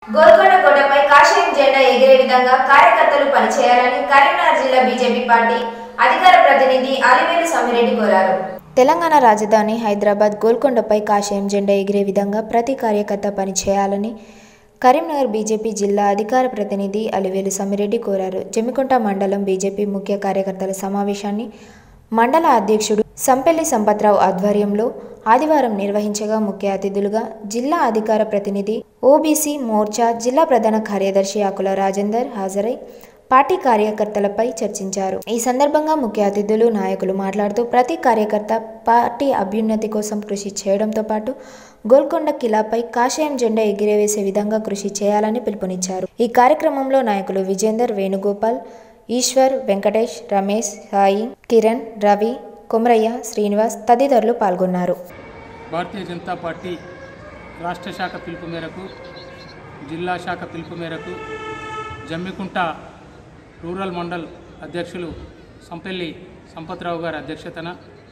గోల్కొండ కోటపై కాషాయం జెండా ఎగిరే విధంగా కార్యకర్తలు పనిచేయాలని కరీంనగర్ జిల్లా బీజేపీ పార్టీ అధికార ప్రతినిధి అలివేలు సమిరెడ్డి కోరారు తెలంగాణ రాజధాని హైదరాబాద్ గోల్కొండపై కాషాయం జెండా ఎగిరే విధంగా ప్రతి కార్యకర్త పనిచేయాలని కరీంనగర్ బీజేపీ జిల్లా అధికార ప్రతినిధి అలివేలు సమిరెడ్డి కోరారు జమ్మికుంట మండలం బీజేపీ ముఖ్య కార్యకర్తల సమావేశాన్ని మండల అధ్యక్షుడు సంపెల్లి సంపత్రావు ఆధ్వర్యంలో ఆదివారం నిర్వహించగా ముఖ్య అతిథులుగా జిల్లా అధికార ప్రతినిధి ఓబీసీ మోర్చా జిల్లా ప్రధాన కార్యదర్శి ఆకుల రాజేందర్ హాజరై పార్టీ కార్యకర్తలపై చర్చించారు ఈ సందర్భంగా ముఖ్య అతిథులు నాయకులు మాట్లాడుతూ ప్రతి కార్యకర్త పార్టీ అభ్యున్నతి కోసం కృషి చేయడంతో పాటు గోల్కొండ కిలాపై కాషాయం జెండా ఎగిరవేసే విధంగా కృషి చేయాలని పిలుపునిచ్చారు ఈ కార్యక్రమంలో నాయకులు విజేందర్ వేణుగోపాల్ ఈశ్వర్ వెంకటేష్ రమేష్ సాయి కిరణ్ రవి కొమరయ్య శ్రీనివాస్ తదితరులు పాల్గొన్నారు భారతీయ జనతా పార్టీ రాష్ట్ర శాఖ పిలుపు మేరకు జిల్లా శాఖ పిలుపు మేరకు జమ్మికుంట రూరల్ మండల్ అధ్యక్షులు సంపెల్లి సంపత్రావు గారి అధ్యక్షతన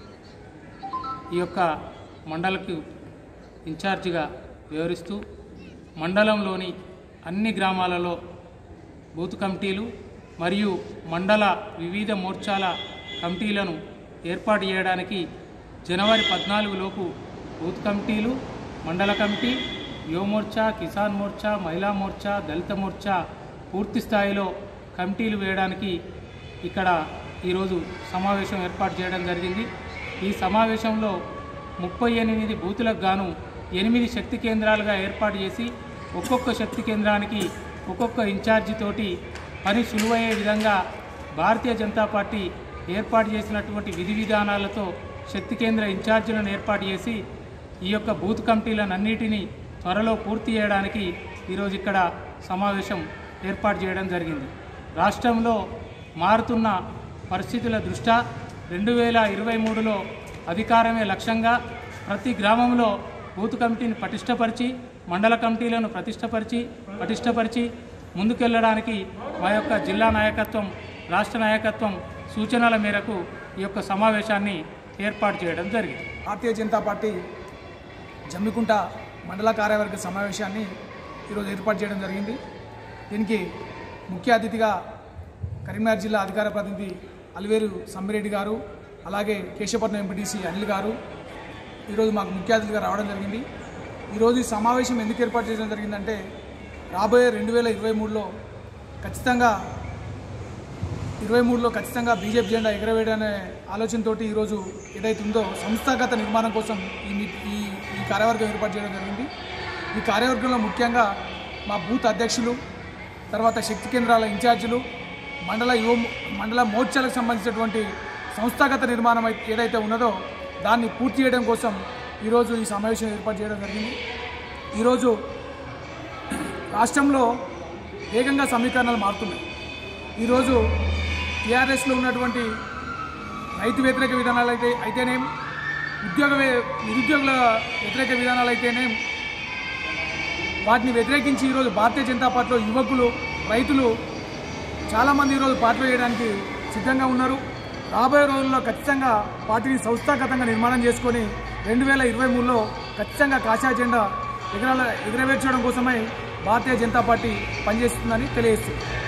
ఈ యొక్క మండలకు ఇన్ఛార్జిగా వివరిస్తూ మండలంలోని అన్ని గ్రామాలలో బూత్ కమిటీలు మరియు మండల వివిధ మోర్చాల కమిటీలను ఏర్పాటు చేయడానికి జనవరి పద్నాలుగు లోపు బూత్ కమిటీలు మండల కమిటీ యువ మోర్చా కిసాన్ మోర్చా మహిళా మోర్చా దళిత మోర్చా పూర్తి స్థాయిలో కమిటీలు వేయడానికి ఇక్కడ ఈరోజు సమావేశం ఏర్పాటు చేయడం జరిగింది ఈ సమావేశంలో ముప్పై ఎనిమిది బూతులకు గాను ఎనిమిది శక్తి కేంద్రాలుగా ఏర్పాటు చేసి ఒక్కొక్క శక్తి కేంద్రానికి ఒక్కొక్క ఇన్ఛార్జి తోటి పని సులువయ్యే విధంగా భారతీయ జనతా పార్టీ ఏర్పాటు చేసినటువంటి విధి విధానాలతో శక్తి కేంద్ర ఇన్ఛార్జీలను ఏర్పాటు చేసి ఈ యొక్క బూత్ కమిటీలన్నిటినీ త్వరలో పూర్తి చేయడానికి ఈరోజు ఇక్కడ సమావేశం ఏర్పాటు చేయడం జరిగింది రాష్ట్రంలో మారుతున్న పరిస్థితుల దృష్ట్యా రెండు వేల ఇరవై మూడులో అధికారమే లక్ష్యంగా ప్రతి గ్రామంలో బూత్ కమిటీని పటిష్టపరిచి మండల కమిటీలను ప్రతిష్టపరిచి పటిష్టపరిచి ముందుకెళ్ళడానికి మా యొక్క జిల్లా నాయకత్వం రాష్ట్ర నాయకత్వం సూచనల మేరకు ఈ యొక్క సమావేశాన్ని ఏర్పాటు చేయడం జరిగింది భారతీయ జనతా పార్టీ జమ్మికుంట మండల కార్యవర్గ సమావేశాన్ని ఈరోజు ఏర్పాటు చేయడం జరిగింది దీనికి ముఖ్య అతిథిగా కరీంనగర్ జిల్లా అధికార ప్రతినిధి అలివేరు సమ్మిరెడ్డి గారు అలాగే కేశవపట్నం ఎంపీటీసీ అనిల్ గారు ఈరోజు మాకు ముఖ్య అతిథిగా రావడం జరిగింది ఈరోజు ఈ సమావేశం ఎందుకు ఏర్పాటు చేయడం జరిగిందంటే రాబోయే రెండు వేల ఇరవై మూడులో ఖచ్చితంగా ఇరవై మూడులో ఖచ్చితంగా బీజేపీ జెండా ఎగరవేయడనే ఆలోచనతోటి ఈరోజు ఏదైతే ఉందో సంస్థాగత నిర్మాణం కోసం ఈ మీ- ఈ ఈ కార్యవర్గం ఏర్పాటు చేయడం జరిగింది ఈ కార్యవర్గంలో ముఖ్యంగా మా బూత్ అధ్యక్షులు తర్వాత శక్తి కేంద్రాల ఇన్ఛార్జీలు మండల యువ మండల మోర్చాలకు సంబంధించినటువంటి సంస్థాగత నిర్మాణం అయితే- ఏదైతే ఉన్నదో దాన్ని పూర్తి చేయడం కోసం ఈరోజు ఈ సమావేశం ఏర్పాటు చేయడం జరిగింది ఈరోజు రాష్ట్రంలో వేగంగా సమీకరణలు మారుతున్నాయి ఈరోజు టీఆర్ఎస్లో ఉన్నటువంటి రైతు వ్యతిరేక విధానాలు అయితే అయితేనేం ఉద్యోగ వే- నిరుద్యోగుల వ్యతిరేక విధానాలు అయితేనేం వాటిని వ్యతిరేకించి ఈరోజు భారతీయ జనతా పార్టీలో యువకులు రైతులు చాలామంది ఈరోజు పార్టీ వేయడానికి సిద్ధంగా ఉన్నారు రాబోయే రోజుల్లో ఖచ్చితంగా పార్టీని సంస్థాగతంగా నిర్మాణం చేసుకొని రెండు వేల ఇరవై మూడులో ఖచ్చితంగా కాషాయ జెండా ఎగరాల ఎగరవేర్చడం కోసమై భారతీయ జనతా పార్టీ పనిచేస్తుందని తెలియజేస్తుంది